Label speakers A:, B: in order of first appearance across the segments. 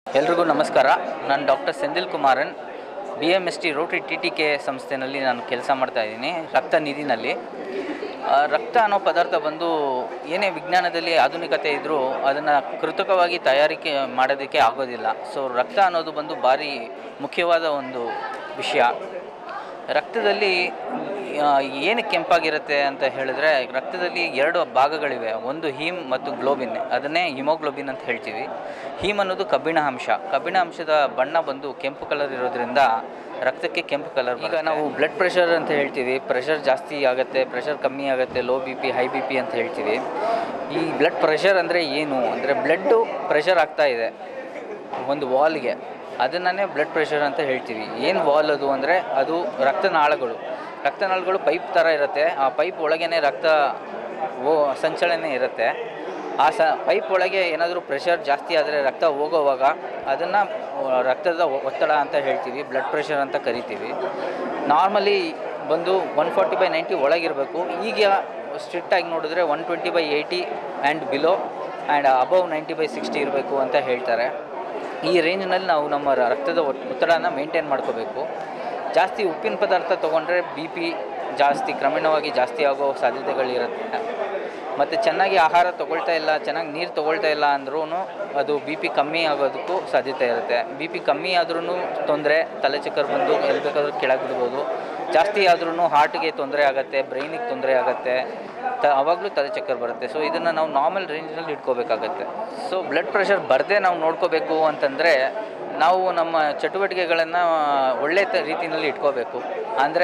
A: ಎಲ್ರಿಗೂ ನಮಸ್ಕಾರ ನಾನು doctor Senthil Kumaran B M S T rotary T T K ಸಂಸ್ಥೆನಲ್ಲಿ ನಾನು ಕೆಲಸ ಮಾಡ್ತಾ ಇದ್ದೀನಿ ರಕ್ತ ನಿಧಿನಲ್ಲಿ ಆ, ರಕ್ತ ಅನ್ನೋ ಪದಾರ್ಥ ಬಂದು ಏನೇ ವಿಜ್ಞಾನದಲ್ಲಿ ಆಧುನಿಕತೆ ಇದ್ದರೂ ಅದನ್ನು ಕೃತಕವಾಗಿ ತಯಾರಿಕೆ ಮಾಡೋದಕ್ಕೆ ಆಗೋದಿಲ್ಲ ಸೊ ರಕ್ತ ಅನ್ನೋದು ಬಂದು ಭಾರಿ ಮುಖ್ಯವಾದ ಒಂದು ವಿಷಯ ರಕ್ತದಲ್ಲಿ ಆ, ಏನಕ್ಕೆ ಕೆಂಪಾಗಿರುತ್ತೆ ಅಂತ ಹೇಳಿದ್ರೆ ರಕ್ತದಲ್ಲಿ ಎರಡು ಭಾಗಗಳಿವೆ ಒಂದು ಹೀಮ್ ಮತ್ತು ಗ್ಲೋಬಿನ್ ಅದನ್ನೇ ಹಿಮೋಗ್ಲೋಬಿನ್ ಅಂತ ಹೇಳ್ತೀವಿ ಹೀಮ್ ಅನ್ನೋದು ಕಬ್ಬಿಣ ಅಂಶ ಕಬ್ಬಿಣ ಅಂಶದ ಬಣ್ಣ ಬಂದು ಕೆಂಪು ಕಲರ್ ಇರೋದ್ರಿಂದ ರಕ್ತಕ್ಕೆ ಕೆಂಪು ಕಲರ್ ಈಗ ನಾವು ಬ್ಲಡ್ ಪ್ರೆಷರ್ ಅಂತ ಹೇಳ್ತೀವಿ ಪ್ರೆಷರ್ ಜಾಸ್ತಿ ಆಗುತ್ತೆ ಪ್ರೆಷರ್ ಕಮ್ಮಿ ಆಗುತ್ತೆ low B P high B P ಅಂತ ಹೇಳ್ತೀವಿ ಈ ಬ್ಲಡ್ ಪ್ರೆಷರ್ ಅಂದರೆ ಏನು ಅಂದರೆ ಬ್ಲಡ್ಡು ಪ್ರೆಷರ್ ಆಗ್ತಾ ಇದೆ ಒಂದು ವಾಲ್ಗೆ ಅದನ್ನೇ ಬ್ಲಡ್ ಪ್ರೆಷರ್ ಅಂತ ಹೇಳ್ತೀವಿ ಏನು ವಾಲ್ ಅದು ಅಂದರೆ ಅದು ರಕ್ತನಾಳಗಳು ರಕ್ತನಾಳಗಳು ಪೈಪ್ ಥರ ಇರುತ್ತೆ ಆ ಪೈಪ್ ಒಳಗೇನೆ ರಕ್ತ ಓ ಸಂಚಲನೆ ಇರುತ್ತೆ ಆ ಸ ಪೈಪ್ ಒಳಗೆ ಏನಾದರೂ ಪ್ರೆಷರ್ ಜಾಸ್ತಿ ಆದರೆ ರಕ್ತ ಹೋಗೋವಾಗ ಅದನ್ನು ರಕ್ತದ ಒತ್ತಡ ಅಂತ ಹೇಳ್ತೀವಿ ಬ್ಲಡ್ ಪ್ರೆಷರ್ ಅಂತ ಕರಿತೀವಿ ನಾರ್ಮಲಿ ಬಂದು ಒನ್ ಫಾರ್ಟಿ ಬೈ ನೈಂಟಿ ಒಳಗಿರಬೇಕು ಈಗ ಸ್ಟ್ರಿಕ್ಟಾಗಿ ನೋಡಿದ್ರೆ one twenty by eighty and below and above ninety by sixty ಇರಬೇಕು ಅಂತ ಹೇಳ್ತಾರೆ ಈ ರೇಂಜ್ನಲ್ಲಿ ನಾವು ನಮ್ಮ ರ- ರಕ್ತದ ಒತ್- ಒತ್ತಡನ ಮೇಂಟೈನ್ ಮಾಡ್ಕೋಬೇಕು ಜಾಸ್ತಿ ಉಪ್ಪಿನ ಪದಾರ್ಥ ತೊಗೊಂಡ್ರೆ ಬಿ ಪಿ ಜಾಸ್ತಿ ಕ್ರಮೇಣವಾಗಿ ಜಾಸ್ತಿ ಆಗೋ ಸಾಧ್ಯತೆಗಳಿರುತ್ತೆ ಮತ್ತು ಚೆನ್ನಾಗಿ ಆಹಾರ ತೊಗೊಳ್ತಾ ಇಲ್ಲ ಚೆನ್ನಾಗಿ ನೀರು ತೊಗೊಳ್ತಾ ಇಲ್ಲ ಅಂದ್ರೂ ಅದು ಬಿ ಪಿ ಕಮ್ಮಿ ಆಗೋದಕ್ಕೂ ಸಾಧ್ಯತೆ ಇರುತ್ತೆ ಬಿ ಪಿ ಕಮ್ಮಿ ಆದ್ರೂ ತೊಂದರೆ ತಲೆ ಚಕ್ಕರ್ ಬಂದು ಎಲ್ಲಿ ಬೇಕಾದ್ರೂ ಕೆಳಗೆ ಬಿಡ್ಬೋದು ಜಾಸ್ತಿ ಆದ್ರೂ ಹಾರ್ಟ್ಗೆ ತೊಂದರೆ ಆಗುತ್ತೆ ಬ್ರೈನಿಗೆ ತೊಂದರೆ ಆಗುತ್ತೆ ತ ಅವಾಗಲೂ ತಲೆ ಚಕ್ಕರ್ ಬರುತ್ತೆ ಸೊ ಇದನ್ನು ನಾವು ನಾರ್ಮಲ್ ರೇಂಜ್ನಲ್ಲಿ ಇಟ್ಕೋಬೇಕಾಗತ್ತೆ ಸೊ ಬ್ಲಡ್ ಪ್ರೆಷರ್ ಬರದೇ ನಾವು ನೋಡ್ಕೋಬೇಕು ಅಂತಂದರೆ ನಾವು ನಮ್ಮ ಚಟುವಟಿಕೆಗಳನ್ನು ಒಳ್ಳೆ ತ ರೀತಿಯಲ್ಲಿ ಇಟ್ಕೋಬೇಕು ಅಂದರೆ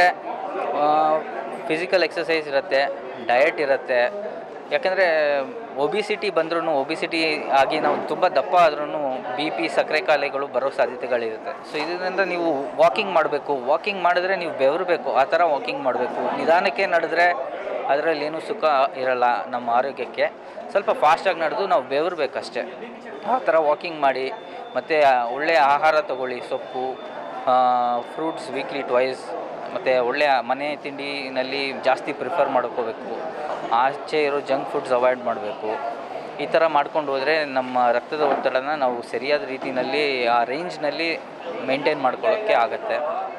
A: ಫಿಸಿಕಲ್ ಎಕ್ಸಸೈಸ್ ಇರುತ್ತೆ ಡಯಟ್ ಇರುತ್ತೆ ಯಾಕಂದರೆ ಒಬಿಸಿಟಿ ಬಂದ್ರೂ ಒಬಿಸಿಟಿ ಆಗಿ ನಾವು ತುಂಬ ದಪ್ಪ ಆದ್ರೂ ಬಿ ಪಿ ಸಕ್ಕರೆ ಕಾಯಿಲೆಗಳು ಬರೋ ಸಾಧ್ಯತೆಗಳಿರುತ್ತೆ ಸೊ ಇದರಿಂದ ನೀವು ವಾಕಿಂಗ್ ಮಾಡಬೇಕು ವಾಕಿಂಗ್ ಮಾಡಿದ್ರೆ ನೀವು ಬೆವರಬೇಕು ಆ ಥರ ವಾಕಿಂಗ್ ಮಾಡಬೇಕು ನಿಧಾನಕ್ಕೆ ನಡೆದ್ರೆ ಅದರಲ್ಲಿ ಏನೂ ಸುಖ ಇರಲ್ಲ ನಮ್ಮ ಆರೋಗ್ಯಕ್ಕೆ ಸ್ವಲ್ಪ ಫಾಸ್ಟಾಗಿ ನಡೆದು ನಾವು ಬೆವರಬೇಕಷ್ಟೇ ಆ ಥರ ವಾಕಿಂಗ್ ಮಾಡಿ ಮತ್ತು ಒಳ್ಳೆಯ ಆಹಾರ ತಗೊಳ್ಳಿ ಸೊಪ್ಪು ಫ್ರೂಟ್ಸ್ ವೀಕ್ಲಿ ಟ್ವೈಸ್ ಮತ್ತು ಒಳ್ಳೆಯ ಮನೆ ತಿಂಡಿನಲ್ಲಿ ಜಾಸ್ತಿ ಪ್ರಿಫರ್ ಮಾಡ್ಕೋಬೇಕು ಆಚೆ ಇರೋ ಜಂಕ್ ಫುಡ್ಸ್ ಅವಾಯ್ಡ್ ಮಾಡಬೇಕು ಈ ಥರ ಮಾಡ್ಕೊಂಡು ಹೋದರೆ ನಮ್ಮ ರಕ್ತದ ಒತ್ತಡನ ನಾವು ಸರಿಯಾದ ರೀತಿಯಲ್ಲಿ ಆ ರೇಂಜ್ನಲ್ಲಿ ಮೇಂಟೈನ್ ಮಾಡ್ಕೊಳ್ಳೋಕ್ಕೆ ಆಗುತ್ತೆ